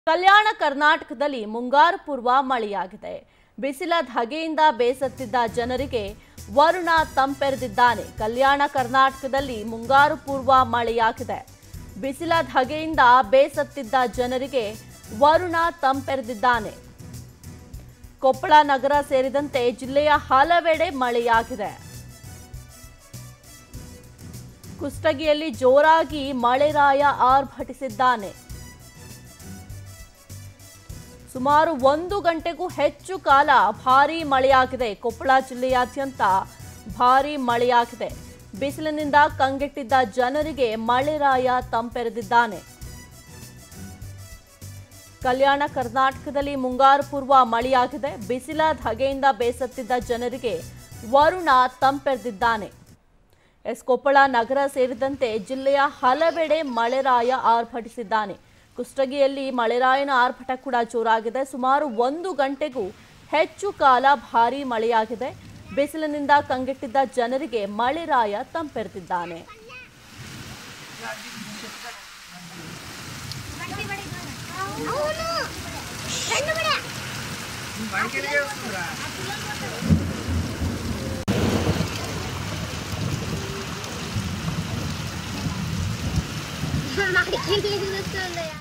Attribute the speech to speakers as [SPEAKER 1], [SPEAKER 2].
[SPEAKER 1] ಕಲ್ಯಾಣ ಕರ್ನಾಟಕದಲ್ಲಿ ಮುಂಗಾರು ಪೂರ್ವ ಮಳೆಯಾಗಿದೆ ಬಿಸಿಲ ಧಗೆಯಿಂದ ಬೇಸತ್ತಿದ್ದ ಜನರಿಗೆ ವರುಣ ತಂಪೆರೆದಿದ್ದಾನೆ ಕಲ್ಯಾಣ ಕರ್ನಾಟಕದಲ್ಲಿ ಮುಂಗಾರು ಪೂರ್ವ ಮಳೆಯಾಗಿದೆ ಬಿಸಿಲ ಧಗೆಯಿಂದ ಬೇಸತ್ತಿದ್ದ ಜನರಿಗೆ ವರುಣ ತಂಪೆರೆದಿದ್ದಾನೆ ಕೊಪ್ಪಳ ನಗರ ಸೇರಿದಂತೆ ಜಿಲ್ಲೆಯ ಹಲವೆಡೆ ಮಳೆಯಾಗಿದೆ ಕುಷ್ಟಗಿಯಲ್ಲಿ ಜೋರಾಗಿ ಮಳೆರಾಯ ಆರ್ಭಟಿಸಿದ್ದಾನೆ ಸುಮಾರು ಒಂದು ಗಂಟೆಗೂ ಹೆಚ್ಚು ಕಾಲ ಭಾರೀ ಮಳೆಯಾಗಿದೆ ಕೊಪ್ಪಳ ಜಿಲ್ಲೆಯಾದ್ಯಂತ ಭಾರೀ ಮಳೆಯಾಗಿದೆ ಬಿಸಿಲಿನಿಂದ ಕಂಗೆಟ್ಟಿದ್ದ ಜನರಿಗೆ ಮಳೆರಾಯ ತಂಪೆರೆದಿದ್ದಾನೆ ಕಲ್ಯಾಣ ಕರ್ನಾಟಕದಲ್ಲಿ ಮುಂಗಾರು ಪೂರ್ವ ಮಳೆಯಾಗಿದೆ ಬಿಸಿಲ ಧಗೆಯಿಂದ ಬೇಸತ್ತಿದ್ದ ಜನರಿಗೆ ವರುಣ ತಂಪೆರೆದಿದ್ದಾನೆ ಎಸ್ ಕೊಪ್ಪಳ ನಗರ ಸೇರಿದಂತೆ ಜಿಲ್ಲೆಯ ಹಲವೆಡೆ ಮಳೆರಾಯ ಆರ್ಭಟಿಸಿದ್ದಾನೆ ಕುಷ್ಟಗಿಯಲ್ಲಿ ಮಳೆರಾಯನ ಆರ್ಭಟ ಕೂಡ ಜೋರಾಗಿದೆ ಸುಮಾರು ಒಂದು ಗಂಟೆಗೂ ಹೆಚ್ಚು ಕಾಲ ಭಾರೀ ಮಳೆಯಾಗಿದೆ ಬಿಸಿಲಿನಿಂದ ಕಂಗೆಟ್ಟಿದ್ದ ಜನರಿಗೆ ಮಳೆರಾಯ ತಂಪೆರೆದಿದ್ದಾನೆ
[SPEAKER 2] అవును రెండు కూడా నాకు ఇంగ్లీష్ వస్తుందయ్యా